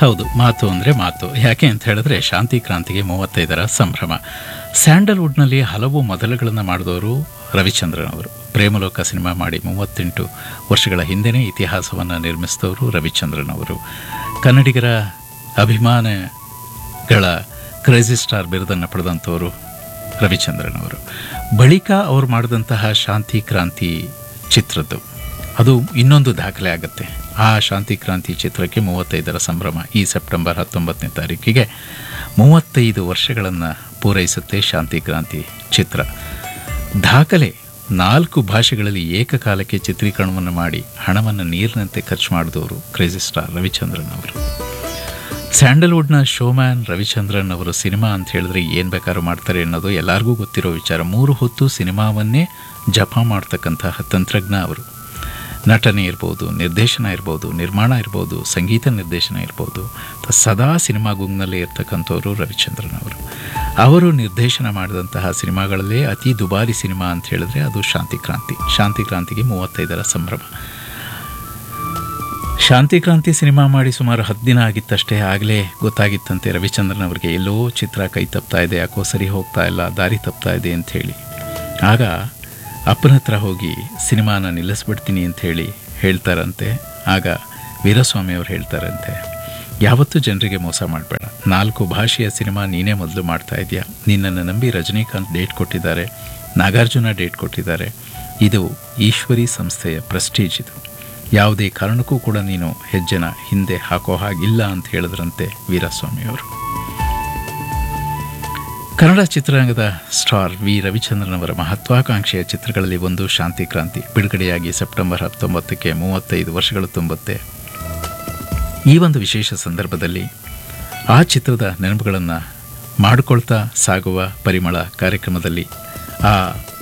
ಹೌದು ಮಾತು ಅಂದರೆ ಮಾತು ಯಾಕೆ ಅಂತ ಹೇಳಿದ್ರೆ ಶಾಂತಿ ಕ್ರಾಂತಿಗೆ ಮೂವತ್ತೈದರ ಸಂಭ್ರಮ ಸ್ಯಾಂಡಲ್ವುಡ್ನಲ್ಲಿ ಹಲವು ಮೊದಲುಗಳನ್ನು ಮಾಡಿದವರು ರವಿಚಂದ್ರನ್ ಅವರು ಪ್ರೇಮಲೋಕ ಸಿನಿಮಾ ಮಾಡಿ ಮೂವತ್ತೆಂಟು ವರ್ಷಗಳ ಹಿಂದೆಯೇ ಇತಿಹಾಸವನ್ನು ನಿರ್ಮಿಸಿದವರು ರವಿಚಂದ್ರನ್ ಅವರು ಕನ್ನಡಿಗರ ಅಭಿಮಾನಗಳ ಕ್ರೇಜಿ ಸ್ಟಾರ್ ಬಿರುದನ್ನು ಪಡೆದಂಥವರು ರವಿಚಂದ್ರನ್ ಅವರು ಬಳಿಕ ಅವರು ಮಾಡಿದಂತಹ ಶಾಂತಿ ಕ್ರಾಂತಿ ಚಿತ್ರದ್ದು ಅದು ಇನ್ನೊಂದು ದಾಖಲೆ ಆಗುತ್ತೆ ಆ ಶಾಂತಿ ಕ್ರಾಂತಿ ಚಿತ್ರಕ್ಕೆ ಮೂವತ್ತೈದರ ಸಂಭ್ರಮ ಈ ಸೆಪ್ಟೆಂಬರ್ ಹತ್ತೊಂಬತ್ತನೇ ತಾರೀಕಿಗೆ ಮೂವತ್ತೈದು ವರ್ಷಗಳನ್ನು ಪೂರೈಸುತ್ತೆ ಶಾಂತಿ ಕ್ರಾಂತಿ ಚಿತ್ರ ದಾಖಲೆ ನಾಲ್ಕು ಭಾಷೆಗಳಲ್ಲಿ ಏಕಕಾಲಕ್ಕೆ ಚಿತ್ರೀಕರಣವನ್ನು ಮಾಡಿ ಹಣವನ್ನು ನೀರಿನಂತೆ ಖರ್ಚು ಮಾಡಿದವರು ಕ್ರೇಜಿ ಸ್ಟಾರ್ ರವಿಚಂದ್ರನ್ ಅವರು ಸ್ಯಾಂಡಲ್ವುಡ್ನ ಶೋಮ್ಯಾನ್ ರವಿಚಂದ್ರನ್ ಅವರು ಸಿನಿಮಾ ಅಂತ ಹೇಳಿದ್ರೆ ಏನು ಬೇಕಾದ್ರೂ ಮಾಡ್ತಾರೆ ಅನ್ನೋದು ಎಲ್ಲರಿಗೂ ಗೊತ್ತಿರೋ ವಿಚಾರ ಮೂರು ಹೊತ್ತು ಸಿನಿಮಾವನ್ನೇ ಜಪ ಮಾಡ್ತಕ್ಕಂತಹ ತಂತ್ರಜ್ಞ ಅವರು ನಟನೆ ಇರ್ಬೋದು ನಿರ್ದೇಶನ ಇರ್ಬೋದು ನಿರ್ಮಾಣ ಇರ್ಬೋದು ಸಂಗೀತ ನಿರ್ದೇಶನ ಇರ್ಬೋದು ಸದಾ ಸಿನಿಮಾ ಗುಂಗ್ನಲ್ಲೇ ಇರ್ತಕ್ಕಂಥವ್ರು ರವಿಚಂದ್ರನ್ ಅವರು ಅವರು ನಿರ್ದೇಶನ ಮಾಡಿದಂತಹ ಸಿನಿಮಾಗಳಲ್ಲೇ ಅತಿ ದುಬಾರಿ ಸಿನಿಮಾ ಅಂತ ಹೇಳಿದ್ರೆ ಅದು ಶಾಂತಿ ಕ್ರಾಂತಿ ಶಾಂತಿ ಕ್ರಾಂತಿಗೆ ಮೂವತ್ತೈದರ ಸಂಭ್ರಮ ಶಾಂತಿ ಕ್ರಾಂತಿ ಸಿನಿಮಾ ಮಾಡಿ ಸುಮಾರು ಹತ್ತು ದಿನ ಆಗಿತ್ತಷ್ಟೇ ಆಗಲೇ ಗೊತ್ತಾಗಿತ್ತಂತೆ ರವಿಚಂದ್ರನ್ ಅವರಿಗೆ ಎಲ್ಲೋ ಚಿತ್ರ ಕೈ ತಪ್ತಾ ಇದೆ ಯಾಕೋ ಸರಿ ಹೋಗ್ತಾ ಇಲ್ಲ ದಾರಿ ತಪ್ತಾ ಇದೆ ಅಂಥೇಳಿ ಆಗ ಅಪ್ಪನ ಹತ್ರ ಹೋಗಿ ಸಿನಿಮಾನ ನಿಲ್ಲಿಸ್ಬಿಡ್ತೀನಿ ಅಂತ ಹೇಳಿ ಹೇಳ್ತಾರಂತೆ ಆಗ ವೀರಸ್ವಾಮಿ ಅವರು ಹೇಳ್ತಾರಂತೆ ಯಾವತ್ತೂ ಜನರಿಗೆ ಮೋಸ ಮಾಡಬೇಡ ನಾಲ್ಕು ಭಾಷೆಯ ಸಿನಿಮಾ ನೀನೇ ಮೊದಲು ಮಾಡ್ತಾ ಇದೆಯಾ ನಿನ್ನನ್ನು ನಂಬಿ ರಜನಿಕಾಂತ್ ಡೇಟ್ ಕೊಟ್ಟಿದ್ದಾರೆ ನಾಗಾರ್ಜುನ ಡೇಟ್ ಕೊಟ್ಟಿದ್ದಾರೆ ಇದು ಈಶ್ವರಿ ಸಂಸ್ಥೆಯ ಪ್ರೆಸ್ಟೀಜ್ ಇದು ಯಾವುದೇ ಕಾರಣಕ್ಕೂ ಕೂಡ ನೀನು ಹೆಜ್ಜೆನ ಹಿಂದೆ ಹಾಕೋ ಹಾಗಿಲ್ಲ ಅಂತ ಹೇಳಿದ್ರಂತೆ ವೀರಸ್ವಾಮಿ ಅವರು ಕನ್ನಡ ಚಿತ್ರರಂಗದ ಸ್ಟಾರ್ ವಿ ರವಿಚಂದ್ರನ್ ಅವರ ಮಹತ್ವಾಕಾಂಕ್ಷೆಯ ಚಿತ್ರಗಳಲ್ಲಿ ಒಂದು ಶಾಂತಿ ಕ್ರಾಂತಿ ಬಿಡುಗಡೆಯಾಗಿ ಸೆಪ್ಟೆಂಬರ್ ಹತ್ತೊಂಬತ್ತಕ್ಕೆ ಮೂವತ್ತೈದು ವರ್ಷಗಳು ತುಂಬುತ್ತೆ ಈ ಒಂದು ವಿಶೇಷ ಸಂದರ್ಭದಲ್ಲಿ ಆ ಚಿತ್ರದ ನೆನಪುಗಳನ್ನು ಮಾಡಿಕೊಳ್ತಾ ಸಾಗುವ ಪರಿಮಳ ಕಾರ್ಯಕ್ರಮದಲ್ಲಿ ಆ